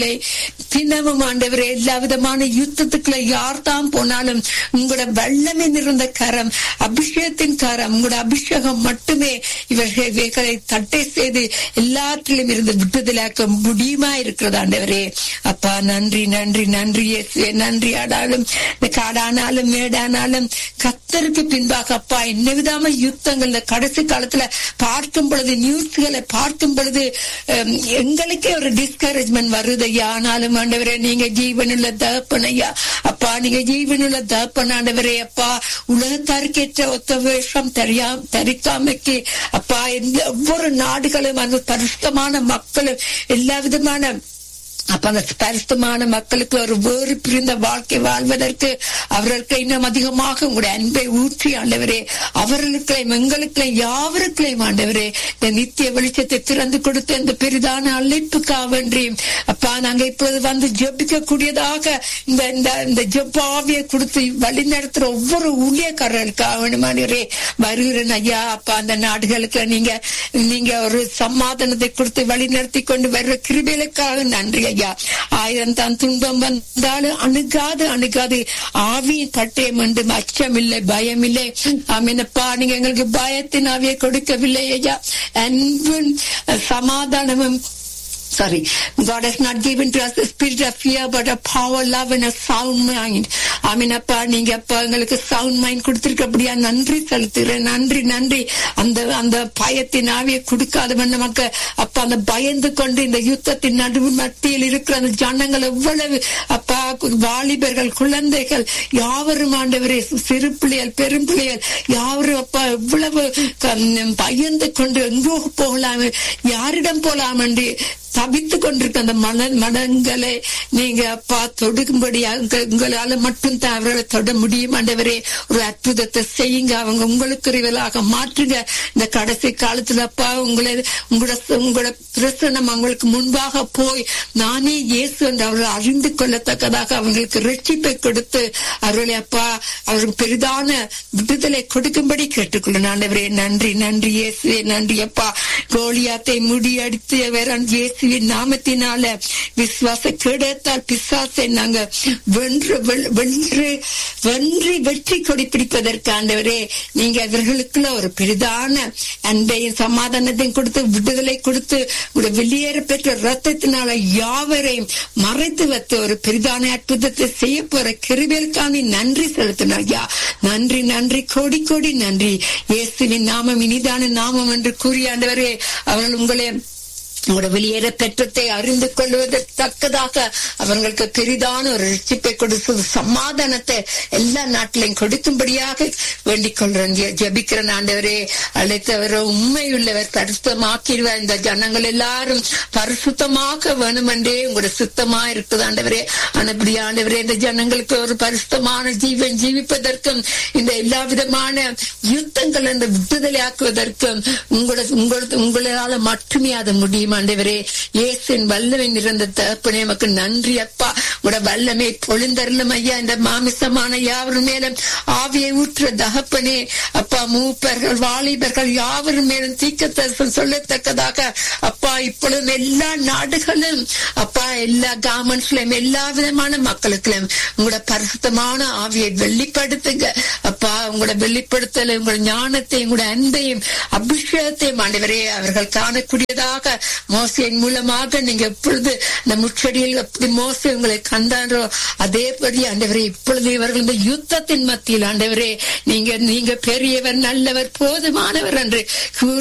தினமும் ஆண்டவரே எல்லா விதமான யுத்தத்துக்குள்ள யார் தான் போனாலும் உங்களோட வல்லமை நிறைந்த கரம் அபிஷேகத்தின் கரம் உங்களோட அபிஷேகம் மட்டுமே இவர்களை தட்டை செய்து எல்லாத்திலும் இருந்து விட்டுதலாக்க முடியுமா இருக்கிறது ஆண்டவரே அப்பா நன்றி நன்றி நன்றி இயேசுவே நன்றி ஆடாலும் இந்த காடானாலும் மேடானாலும் கத்தருக்கு பின்பாக அப்பா என்ன விதமான யுத்தங்கள் இந்த கடைசி காலத்துல பார்க்கும் பொழுது நியூஸ்களை பார்க்கும் பொழுது அம், எங்களுக்கே ஒரு டிஸ்கரேஜ்மெண்ட் வருது ஐயா ஆனாலும் ஆண்டவரே நீங்க ஜீவனுள்ள தகப்பன் ஐயா அப்பா நீங்க ஜீவனுள்ள தகப்பன் ஆண்டவரே அப்பா உலகத்தாருக்கேற்ற ஒத்த வேஷம் தெரியா தரிக்காமைக்கு அப்பா எந்த ஒவ்வொரு நாடுகளும் அந்த பரிசுத்தமான மக்களும் எல்லா விதமான அப்ப அந்த பரிசுத்தமான மக்களுக்கு ஒரு வேறு பிரிந்த வாழ்க்கை வாழ்வதற்கு அவர்களுக்கு இன்னும் அதிகமாக உங்களுடைய அன்பை ஊற்றி ஆண்டவரே அவர்களுக்களையும் எங்களுக்களையும் யாவருக்களையும் ஆண்டவரே இந்த நித்திய வெளிச்சத்தை திறந்து கொடுத்த இந்த பெரிதான அழைப்புக்காக வேண்டியும் அப்பா நாங்க இப்பொழுது வந்து ஜெபிக்க கூடியதாக இந்த இந்த இந்த ஜெபாவியை கொடுத்து வழி நடத்துற ஒவ்வொரு ஊழியக்காரர்களுக்காக வேண்டுமானவரே வருகிறேன் ஐயா அப்பா அந்த நாடுகளுக்கு நீங்க நீங்க ஒரு சமாதானத்தை கொடுத்து வழி நடத்தி கொண்டு வர்ற கிருபைகளுக்காக நன்றி ஐயா ஆயிரம் தான் துன்பம் வந்தாலும் அணுகாது அணுகாது ஆவியின் பட்டயம் என்று அச்சம் இல்லை பயம் இல்லை ஆமீனப்பா நீங்க எங்களுக்கு பயத்தின் ஆவியை கொடுக்கவில்லை ஐயா அன்பும் சமாதானமும் sorry god has not given to us the spirit of fear but a power love and a sound mind ஆமீன் அப்பா நீங்க அப்பா எங்களுக்கு சவுண்ட் மைண்ட் கொடுத்திருக்கபடியா நன்றி செலுத்துகிறேன் நன்றி நன்றி அந்த அந்த பயத்தின் ஆவியை கொடுக்காதவன் நமக்கு அப்பா அந்த பயந்து கொண்டு இந்த யுத்தத்தின் நடுவு மத்தியில் இருக்கிற அந்த ஜனங்கள் எவ்வளவு அப்பா வாலிபர்கள் குழந்தைகள் யாவரும் ஆண்டவரே சிறு பிள்ளைகள் பெரும் பிள்ளைகள் யாவரும் அப்பா எவ்வளவு க- பயந்து கொண்டு எங்கோ போகலாம் யாரிடம் போலாம் என்று தவித்து கொண்டிருக்க அந்த மன மனங்களை நீங்க அப்பா தொடுக்கும்படியா உங்களால மட்டும் தான் அவர்களை தொட முடியும் ஆண்டவரே ஒரு அற்புதத்தை செய்யுங்க அவங்க உங்களுக்கு ரிவலாக மாற்றுங்க இந்த கடைசி காலத்துல அப்பா உங்களை உங்களோட உங்களோட பிரசனம் அவங்களுக்கு முன்பாக போய் நானே இயேசு என்று அவர்கள் அறிந்து கொள்ளத்தக்கதாக அவங்களுக்கு ரட்சிப்பை கொடுத்து அவர்களை அப்பா அவருக்கு பெரிதான விடுதலை கொடுக்கும்படி கேட்டுக்கொள்ள ஆண்டவரே நன்றி நன்றி இயேசுவே நன்றி அப்பா கோலியாத்தை முடியடித்து வேறன் இயேசுவின் நாமத்தினால விசுவாச கிடைத்தால் பிசாசை நாங்க வென்று வெல்- வென்று வென்றி வெற்றி கொடி பிடிப்பதற்கு ஆண்டவரே நீங்க இவர்களுக்குள்ள ஒரு பெரிதான அன்பையும் சமாதானத்தையும் கொடுத்து விடுதலை கொடுத்து உங்களுடைய வெளியேற பெற்ற ரத்தத்தினால யாவரையும் மறைத்து வைத்து ஒரு பெரிதான அற்புதத்தை செய்ய போற கிருபேலுக்கான நன்றி செலுத்தணும் ஐயா நன்றி நன்றி கோடி கோடி நன்றி இயேசுவின் நாமம் இனிதான நாமம் என்று கூறிய ஆண்டவரே அவர்கள் உங்களை உங்களோட வெளியேற பெற்றத்தை அறிந்து கொள்வதற்கு தக்கதாக அவர்களுக்கு பெரிதான ஒரு ரட்சிப்பை கொடுத்து சமாதானத்தை எல்லா நாட்டிலையும் கொடுக்கும்படியாக வேண்டிக் கொள்றேன் ஜெ- ஜெபிக்கிறேன் ஆண்டவரே அழைத்தவர் உண்மையுள்ளவர் பரிசுத்தமாக்கிடுவார் இந்த ஜனங்கள் எல்லாரும் பரிசுத்தமாக வேணுமென்றே உங்களோட சுத்தமா இருக்குது ஆண்டவரே ஆனபடி ஆண்டவரே இந்த ஜனங்களுக்கு ஒரு பரிசுத்தமான ஜீவன் ஜீவிப்பதற்கும் இந்த எல்லா விதமான யுத்தங்கள் என்று விடுதலையாக்குவதற்கும் உங்களோட உங்களது உங்களால மட்டுமே அது முடியும் ஆண்டவரே இயேசுவின் வல்லமை நிறைந்த தகப்பனே நமக்கு நன்றி அப்பா உங்களோட வல்லமை பொழுந்தருளும் ஐயா இந்த மாமிசமான யாவரும் மேலும் ஆவியை ஊற்ற தகப்பனே அப்பா மூப்பர்கள் வாலிபர்கள் யாவரும் மேலும் தீக்கத்தரசம் சொல்லத்தக்கதாக அப்பா இப்பொழுதும் எல்லா நாடுகளும் அப்பா எல்லா கவர்மெண்ட்ஸ்லயும் எல்லா விதமான மக்களுக்கும் உங்களோட பரிசுத்தமான ஆவியை வெளிப்படுத்துங்க அப்பா உங்களோட வெளிப்படுத்தல உங்களோட ஞானத்தையும் உங்களோட அன்பையும் அபிஷேகத்தையும் ஆண்டவரே அவர்கள் காணக்கூடியதாக மோசையின் மூலமாக நீங்க எப்பொழுது இந்த முச்சடியில் எப்படி மோசை உங்களை கண்டாரோ அதேபடி ஆண்டவரே இப்பொழுது இவர்கள் இந்த யுத்தத்தின் மத்தியில் ஆண்டவரே நீங்க நீங்க பெரியவர் நல்லவர் போதுமானவர் என்று கூறி